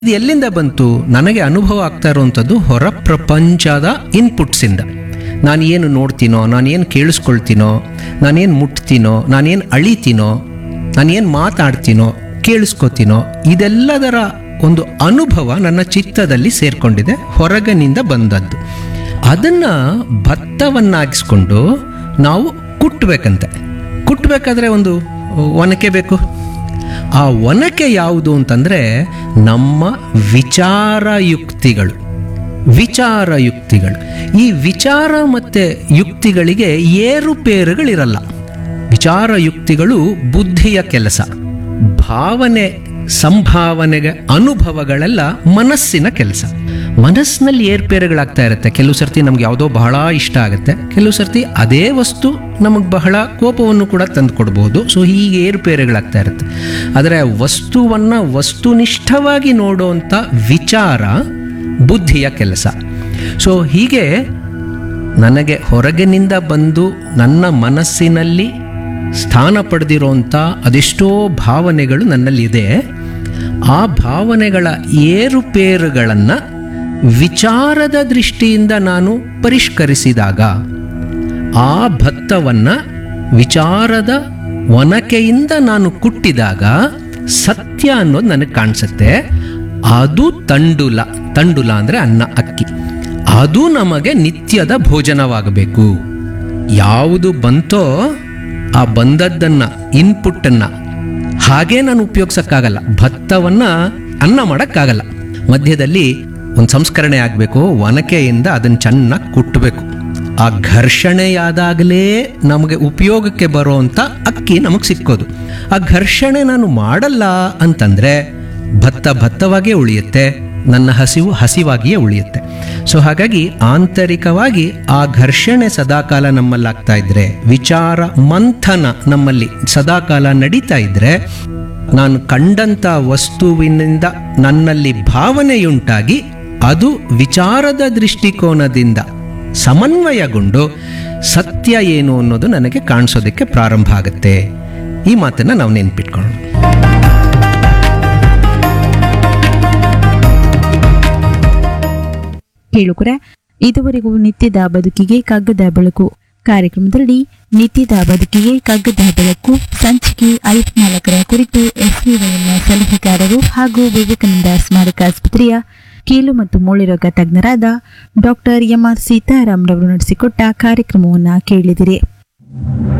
ಇದು ಎಲ್ಲಿಂದ ಬಂತು ನನಗೆ ಅನುಭವ ಆಗ್ತಾ ಇರುವಂಥದ್ದು ಹೊರ ಪ್ರಪಂಚದ ಇನ್ಪುಟ್ಸಿಂದ ನಾನು ಏನು ನೋಡ್ತೀನೋ ನಾನೇನು ಕೇಳಿಸ್ಕೊಳ್ತೀನೋ ನಾನೇನು ಮುಟ್ತೀನೋ ನಾನೇನು ಅಳಿತೀನೋ ನಾನೇನು ಮಾತಾಡ್ತೀನೋ ಕೇಳಿಸ್ಕೊತೀನೋ ಇದೆಲ್ಲದರ ಒಂದು ಅನುಭವ ನನ್ನ ಚಿತ್ತದಲ್ಲಿ ಸೇರ್ಕೊಂಡಿದೆ ಹೊರಗಿನಿಂದ ಬಂದದ್ದು ಅದನ್ನು ಭತ್ತವನ್ನಾಗಿಸ್ಕೊಂಡು ನಾವು ಕುಟ್ಟಬೇಕಂತೆ ಕುಟ್ಟಬೇಕಾದ್ರೆ ಒಂದು ಒನಕೆ ಬೇಕು ಆ ಒನಕೆ ಯಾವುದು ಅಂತಂದರೆ ನಮ್ಮ ವಿಚಾರ ಯುಕ್ತಿಗಳು ವಿಚಾರ ಯುಕ್ತಿಗಳು ಈ ವಿಚಾರ ಮತ್ತು ಯುಕ್ತಿಗಳಿಗೆ ಏರುಪೇರುಗಳಿರಲ್ಲ ವಿಚಾರ ಯುಕ್ತಿಗಳು ಬುದ್ಧಿಯ ಕೆಲಸ ಭಾವನೆ ಸಂಭಾವನೆಗೆ ಅನುಭವಗಳೆಲ್ಲ ಮನಸ್ಸಿನ ಕೆಲಸ ಮನಸ್ಸಿನಲ್ಲಿ ಏರ್ಪೇರುಗಳಾಗ್ತಾ ಇರುತ್ತೆ ಕೆಲವು ಸರ್ತಿ ನಮ್ಗೆ ಯಾವುದೋ ಬಹಳ ಇಷ್ಟ ಆಗುತ್ತೆ ಕೆಲವು ಸರ್ತಿ ಅದೇ ವಸ್ತು ನಮಗೆ ಬಹಳ ಕೋಪವನ್ನು ಕೂಡ ತಂದು ಕೊಡ್ಬೋದು ಸೊ ಹೀಗೆ ಏರುಪೇರುಗಳಾಗ್ತಾ ಇರುತ್ತೆ ಆದರೆ ವಸ್ತುವನ್ನು ವಸ್ತುನಿಷ್ಠವಾಗಿ ನೋಡುವಂಥ ವಿಚಾರ ಬುದ್ಧಿಯ ಕೆಲಸ ಸೊ ಹೀಗೆ ನನಗೆ ಹೊರಗಿನಿಂದ ಬಂದು ನನ್ನ ಮನಸ್ಸಿನಲ್ಲಿ ಸ್ಥಾನ ಪಡೆದಿರೋಂಥ ಅದೆಷ್ಟೋ ಭಾವನೆಗಳು ನನ್ನಲ್ಲಿದೆ ಆ ಭಾವನೆಗಳ ಏರುಪೇರುಗಳನ್ನು ವಿಚಾರದ ದೃಷ್ಟಿಯಿಂದ ನಾನು ಪರಿಷ್ಕರಿಸಿದಾಗ ಆ ಭತ್ತವನ್ನು ವಿಚಾರದ ಒನಕೆಯಿಂದ ನಾನು ಕುಟ್ಟಿದಾಗ ಸತ್ಯ ಅನ್ನೋದು ನನಗೆ ಕಾಣಿಸುತ್ತೆ ಅದು ತಂಡುಲ ತಂಡುಲ ಅಂದರೆ ಅನ್ನ ಅಕ್ಕಿ ಅದು ನಮಗೆ ನಿತ್ಯದ ಭೋಜನವಾಗಬೇಕು ಯಾವುದು ಬಂತೋ ಆ ಬಂದದ್ದನ್ನು ಇನ್ಪುಟ್ಟನ್ನು ಹಾಗೇ ನಾನು ಉಪಯೋಗಿಸೋಕ್ಕಾಗಲ್ಲ ಭತ್ತವನ್ನು ಅನ್ನ ಮಾಡೋಕ್ಕಾಗಲ್ಲ ಮಧ್ಯದಲ್ಲಿ ಒಂದು ಸಂಸ್ಕರಣೆ ಆಗಬೇಕು ಒನಕೆಯಿಂದ ಅದನ್ನು ಚೆನ್ನಾಗಿ ಕುಟ್ಟಬೇಕು ಆ ಘರ್ಷಣೆಯಾದಾಗಲೇ ನಮಗೆ ಉಪಯೋಗಕ್ಕೆ ಬರುವಂಥ ಅಕ್ಕಿ ನಮಗೆ ಸಿಕ್ಕೋದು ಆ ಘರ್ಷಣೆ ನಾನು ಮಾಡಲ್ಲ ಅಂತಂದರೆ ಭತ್ತ ಭತ್ತವಾಗೇ ಉಳಿಯುತ್ತೆ ನನ್ನ ಹಸಿವು ಹಸಿವಾಗಿಯೇ ಉಳಿಯುತ್ತೆ ಸೊ ಹಾಗಾಗಿ ಆಂತರಿಕವಾಗಿ ಆ ಘರ್ಷಣೆ ಸದಾಕಾಲ ನಮ್ಮಲ್ಲಾಗ್ತಾ ಇದ್ರೆ ವಿಚಾರ ಮಂಥನ ನಮ್ಮಲ್ಲಿ ಸದಾಕಾಲ ನಡೀತಾ ಇದ್ರೆ ನಾನು ಕಂಡಂಥ ವಸ್ತುವಿನಿಂದ ನನ್ನಲ್ಲಿ ಭಾವನೆಯುಂಟಾಗಿ ಅದು ವಿಚಾರದ ದೃಷ್ಟಿಕೋನದಿಂದ ಸಮನ್ವಯಗೊಂಡು ಸತ್ಯ ಏನು ಅನ್ನೋದು ನನಗೆ ಕಾಣಿಸೋದಕ್ಕೆ ಪ್ರಾರಂಭ ಆಗುತ್ತೆ ಈ ಮಾತನ್ನು ನಾವು ನೆನ್ಪಿಟ್ಕೊಳ್ಳೋಣ ಕೇಳುಗರೆ ಇದುವರೆಗೂ ನಿತ್ಯದ ಬದುಕಿಗೆ ಕಗ್ಗದ ಬೆಳಕು ಕಾರ್ಯಕ್ರಮದಲ್ಲಿ ನಿತ್ಯದ ಬದುಕಿಗೆ ಕಗ್ಗದ ಬೆಳಕು ಸಂಚಿಕೆ ಐವತ್ನಾಲ್ಕರ ಕುರಿತು ಎಸ್ವಿವೈಎಂನ ಸಲಹೆಗಾರರು ಹಾಗೂ ವಿವೇಕಾನಂದ ಸ್ಮಾರಕ ಆಸ್ಪತ್ರೆಯ ಕೀಲು ಮತ್ತು ಮೂಳೆರೋಗ ತಜ್ಞರಾದ ಡಾಕ್ಟರ್ ಎಂಆರ್ ಸೀತಾರಾಮ್ ರವರು ನಡೆಸಿಕೊಟ್ಟ ಕಾರ್ಯಕ್ರಮವನ್ನು ಕೇಳಿದಿರಿ